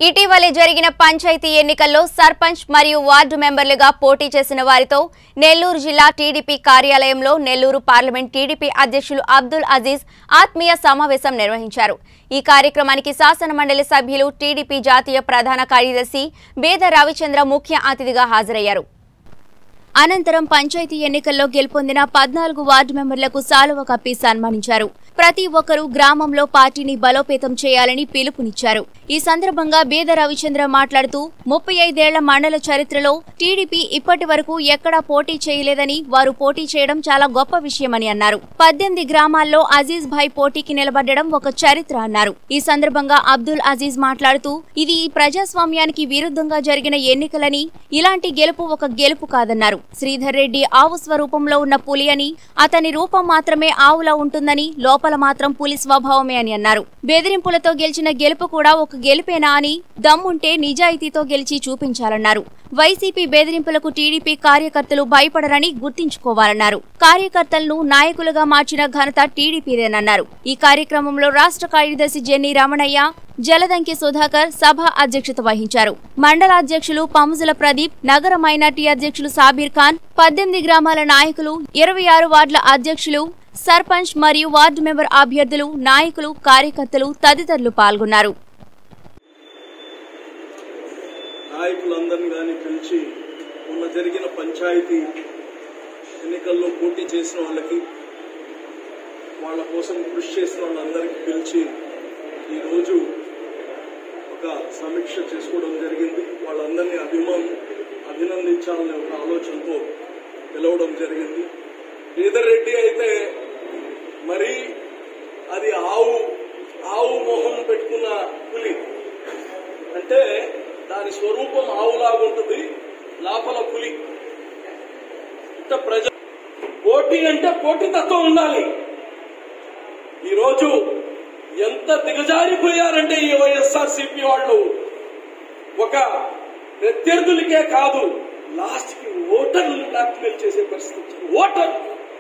ఇటీవలే జరిగిన పంచాయతీ ఎన్నికల్లో సర్పంచ్ మరియు వార్డు మెంబర్లుగా పోటీ చేసిన వారితో నెల్లూరు జిల్లా టీడీపీ కార్యాలయంలో నెల్లూరు పార్లమెంట్ టీడీపీ అధ్యక్షులు అబ్దుల్ అజీజ్ ఆత్మీయ సమావేశం నిర్వహించారు ఈ కార్యక్రమానికి శాసన మండలి సభ్యులు టీడీపీ జాతీయ ప్రధాన కార్యదర్శి బేద రవిచంద్ర ముఖ్య అతిథిగా హాజరయ్యారు అనంతరం పంచాయతీ ఎన్నికల్లో గెలుపొందిన పద్నాలుగు వార్డు మెంబర్లకు సాలువ కప్పి సన్మానించారు ప్రతి ఒక్కరూ గ్రామంలో పార్టీని బలోపేతం చేయాలని పిలుపునిచ్చారు ఈ సందర్భంగా బేద రవిచంద్ర మాట్లాడుతూ ముప్పై ఐదేళ్ల మండల చరిత్రలో టీడీపీ ఇప్పటి వరకు ఎక్కడా పోటీ చేయలేదని వారు పోటీ చేయడం చాలా గొప్ప విషయమని అన్నారు పద్దెనిమిది గ్రామాల్లో అజీజ్ భాయ్ పోటీకి నిలబడడం ఒక చరిత్ర అన్నారు ఈ సందర్భంగా అబ్దుల్ అజీజ్ మాట్లాడుతూ ఇది ఈ ప్రజాస్వామ్యానికి విరుద్ధంగా జరిగిన ఎన్నికలని ఇలాంటి గెలుపు ఒక గెలుపు కాదన్నారు శ్రీధర్ రెడ్డి ఆవు స్వరూపంలో ఉన్న పులి అని అతని రూపం మాత్రమే ఆవులా ఉంటుందని లోపల మాత్రం పులి స్వభావమే అని అన్నారు బెదిరింపులతో గెలిచిన గెలుపు కూడా ఒక గెలుపేనా అని దమ్ముంటే నిజాయితీతో గెలిచి చూపించాలన్నారు వైసీపీ బెదిరింపులకు టీడీపీ కార్యకర్తలు భయపడరని గుర్తించుకోవాలన్నారు కార్యకర్తలను నాయకులుగా మార్చిన ఘనత టీడీపీదేనన్నారు ఈ కార్యక్రమంలో రాష్ట్ర కార్యదర్శి జెన్నీ రమణయ్య జలదంకి సుధాకర్ సభ అధ్యక్షత వహించారు మండల అధ్యక్షులు పముజుల ప్రదీప్ నగర మైనార్టీ అధ్యక్షులు సాబీర్ ఖాన్ పద్దెనిమిది గ్రామాల నాయకులు ఇరవై ఆరు వార్డుల అధ్యక్షులు సర్పంచ్ మరియు వార్డు మెంబర్ అభ్యర్థులు నాయకులు కార్యకర్తలు తదితరులు పాల్గొన్నారు నాయకులందరిని కానీ పిలిచి మొన్న జరిగిన పంచాయతీ ఎన్నికల్లో పోటీ చేసిన వాళ్ళకి వాళ్ళ కోసం కృషి చేసిన వాళ్ళందరికీ పిలిచి ఈరోజు ఒక సమీక్ష చేసుకోవడం జరిగింది వాళ్ళందరినీ అభిమానం అభినందించాలనే ఒక ఆలోచనతో పిలవడం జరిగింది శ్రీధర్ రెడ్డి అయితే మరి అది ఆవు ఆవు మొహం పెట్టుకున్న పులి అంటే దాని స్వరూపం ఆవులాగా ఉంటుంది లోపల పులి ఇంత ప్రజ పోటీ అంటే పోటీతత్వం ఉండాలి ఈరోజు ఎంత దిగజారిపోయారంటే ఈ వైఎస్ఆర్ సిపి వాళ్ళు ఒక ప్రత్యర్థులకే కాదు లాస్ట్ కి ఓటర్లు బ్లాక్మెయిల్ చేసే పరిస్థితి వచ్చింది ఓటర్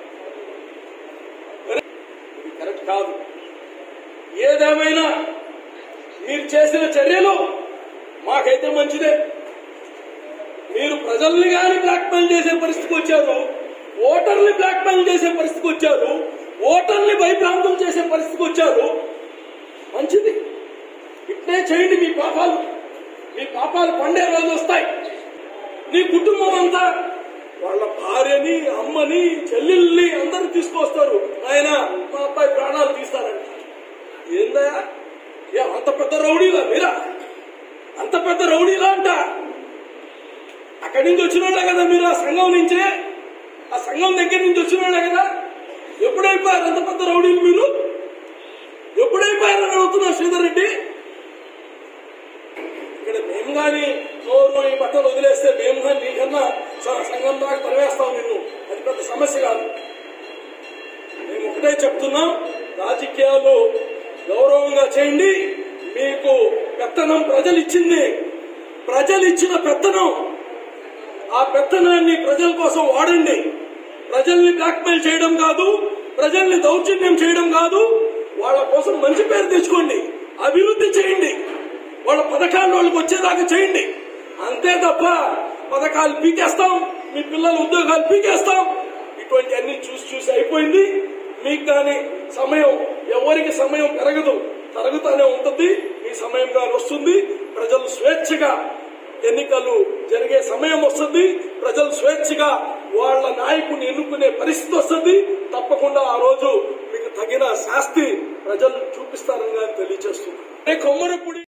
ఇది కరెక్ట్ కాదు ఏదేమైనా మీరు చేసిన చర్యలు మాకైతే మంచిదే మీరు ప్రజల్ని కానీ బ్లాక్మెయిల్ చేసే పరిస్థితికి వచ్చారు ఓటర్ని బ్లాక్మెయిల్ చేసే పరిస్థితికి వచ్చారు ఓటర్ని భయభ్రాంతం చేసే పరిస్థితికి వచ్చారు మంచిది ఇట్లే చేయండి మీ పాపాలు మీ పాపాలు పండే రోజు వస్తాయి నీ కుటుంబం అంతా వాళ్ళ భార్యని అమ్మని చెల్లెల్ని అందరు తీసుకొస్తారు ఆయన మా అబ్బాయి ప్రాణాలు తీస్తారంట ఏందా ఏ అంత పెద్ద రౌడీలా మీరా అంత పెద్ద రౌడీలా అంట అక్కడి నుంచి వచ్చిన వాళ్ళే కదా మీరు ఆ సంఘం నుంచే ఆ సంఘం దగ్గర నుంచి వచ్చిన వాళ్ళే కదా ఎప్పుడైపోయారు అంత పెద్ద రౌడీలు మీరు ఎప్పుడైపోయారని అడుగుతున్నారు శ్రీధర్ రెడ్డి ఇక్కడ మేము కానీ నోరు ఈ బట్టలు వదిలేస్తే మేము కానీ నీకన్నా స- సంఘం దాకా తరివేస్తాం నిన్ను అది పెద్ద సమస్య కాదు మేము ఒకటే చెప్తున్నాం రాజకీయాలు గౌరవంగా చేయండి మీకు పెత్తనం ప్రజలు ఇచ్చింది ప్రజలు ఇచ్చిన పెత్తనం ఆ పెత్తనాన్ని ప్రజల కోసం వాడండి ప్రజల్ని బ్లాక్మెయిల్ చేయడం కాదు ప్రజల్ని దౌర్జన్యం చేయడం కాదు వాళ్ళ కోసం మంచి పేరు తెచ్చుకోండి అభివృద్ధి చేయండి వాళ్ళ పథకాలు వాళ్ళకి వచ్చేదాకా చేయండి అంతే తప్ప పథకాలు పీకేస్తాం మీ పిల్లల ఉద్యోగాలు పీకేస్తాం ఇటువంటి అన్ని చూసి చూసి అయిపోయింది మీకు కానీ సమయం ఎవరికి సమయం పెరగదు తరుగుతూనే ఉంటుంది మీ సమయం కానీ వస్తుంది ప్రజలు స్వేచ్ఛగా ఎన్నికలు జరిగే సమయం వస్తుంది ప్రజలు స్వేచ్ఛగా వాళ్ళ నాయకుని ఎన్నుకునే పరిస్థితి వస్తుంది తప్పకుండా ఆ రోజు మీకు తగిన శాస్తి ప్రజలు చూపిస్తారని నేను తెలియజేస్తున్నాను కొమ్మరపుడి